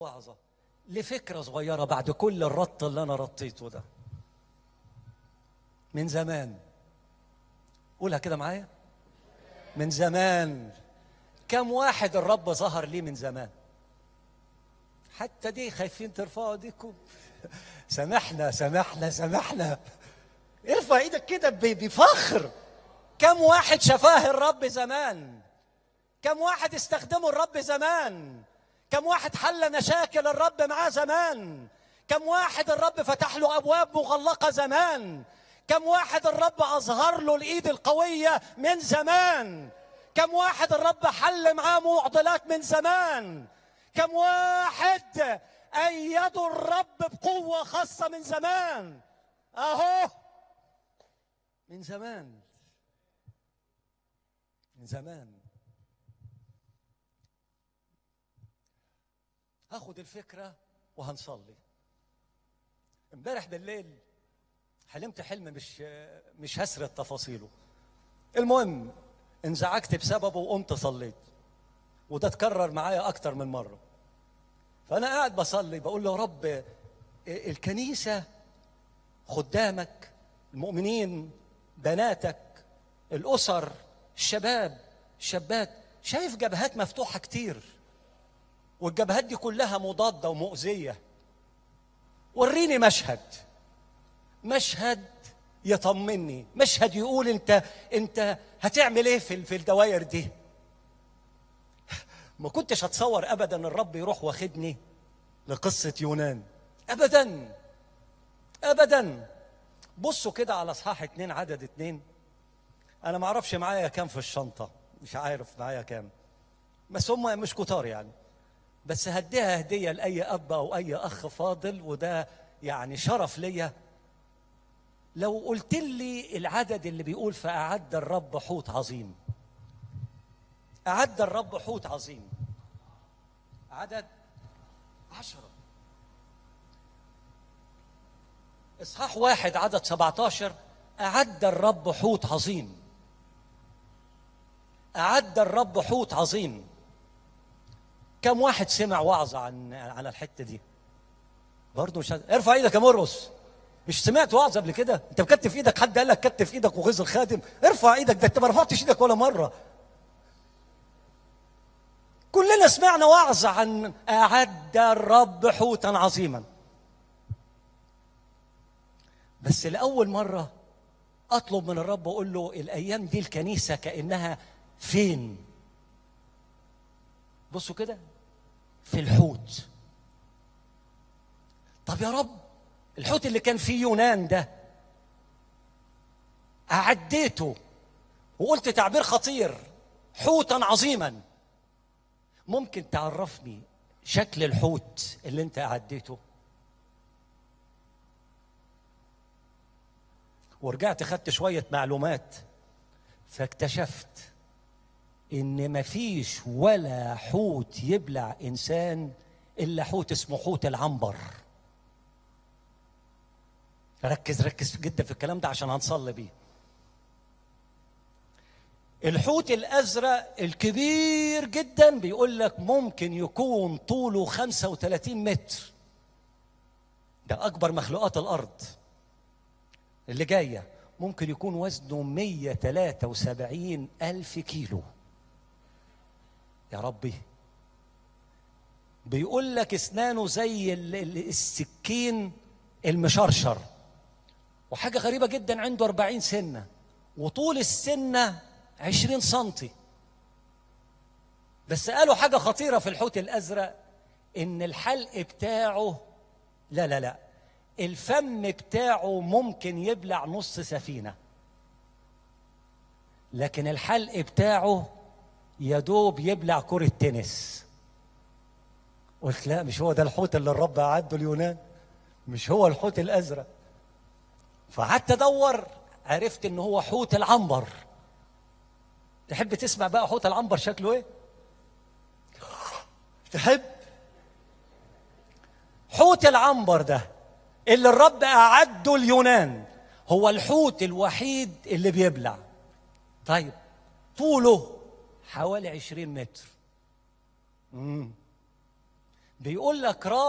وعظة لفكرة صغيرة بعد كل الرط اللي أنا رطيته ده من زمان قولها كده معايا من زمان كم واحد الرب ظهر ليه من زمان حتى دي خايفين ترفعوا ايديكم سامحنا سامحنا سامحنا ارفع ايدك كده ب- بفخر كم واحد شفاه الرب زمان كم واحد استخدمه الرب زمان كم واحد حل مشاكل الرب معاه زمان كم واحد الرب فتح له ابواب مغلقه زمان كم واحد الرب اظهر له الايد القويه من زمان كم واحد الرب حل معاه معضلات من زمان كم واحد ايده الرب بقوه خاصه من زمان اهو من زمان من زمان هاخد الفكرة وهنصلي امبارح بالليل حلمت حلم مش مش هسرد تفاصيله المهم انزعجت بسببه وقمت صليت وده اتكرر معايا اكتر من مرة فانا قاعد بصلي بقول له يا رب الكنيسة خدامك المؤمنين بناتك الأسر الشباب الشابات شايف جبهات مفتوحة كتير والجبهات دي كلها مضادة ومؤذية وريني مشهد مشهد يطمني مشهد يقول انت انت هتعمل ايه في في الدواير دي ما كنتش اتصور ابدا الرب يروح واخدني لقصة يونان ابدا ابدا بصوا كده على اصحاح اتنين عدد اتنين انا ما اعرفش معايا كام في الشنطة مش عارف معايا كام بس هم مش كتار يعني بس هديها هدية لأي أب أو أي أخ فاضل وده يعني شرف ليا لو قلت لي العدد اللي بيقول فأعد الرب حوت عظيم أعد الرب حوت عظيم عدد عشرة إصحاح واحد عدد 17 أعد الرب حوت عظيم أعد الرب حوت عظيم كم واحد سمع وعظة عن على الحتة دي برضه مش هت... ارفع ايدك يا مرقص مش سمعت وعظة قبل كده انت مكتف ايدك حد قال لك كتف ايدك وغيظ الخادم ارفع ايدك ده انت ما رفعتش ايدك ولا مرة كلنا سمعنا وعظة عن أعد الرب حوتا عظيما بس لأول مرة أطلب من الرب وأقول له الأيام دي الكنيسة كأنها فين بصوا كده في الحوت طب يا رب الحوت اللي كان فيه يونان ده أعديته وقلت تعبير خطير حوتا عظيما ممكن تعرفني شكل الحوت اللي انت أعديته ورجعت خدت شوية معلومات فاكتشفت ان مفيش ولا حوت يبلع انسان الا حوت اسمه حوت العنبر ركز ركز جدا في الكلام ده عشان هنصلي بيه الحوت الازرق الكبير جدا بيقول لك ممكن يكون طوله 35 متر ده اكبر مخلوقات الارض اللي جايه ممكن يكون وزنه 173 الف كيلو يا ربي بيقول لك اسنانه زي ال- ال- السكين المشرشر وحاجة غريبة جدا عنده 40 سنة وطول السنة 20 سنتي بس قالوا حاجة خطيرة في الحوت الأزرق إن الحلق بتاعه لا لا لا الفم بتاعه ممكن يبلع نص سفينة لكن الحلق بتاعه يا دوب يبلع كرة تنس قلت لا مش هو ده الحوت اللي الرب أعده اليونان مش هو الحوت الأزرق فقعدت أدور عرفت إن هو حوت العنبر تحب تسمع بقى حوت العنبر شكله إيه؟ تحب؟ حوت العنبر ده اللي الرب أعده اليونان هو الحوت الوحيد اللي بيبلع طيب طوله حوالي عشرين متر مم. بيقول لك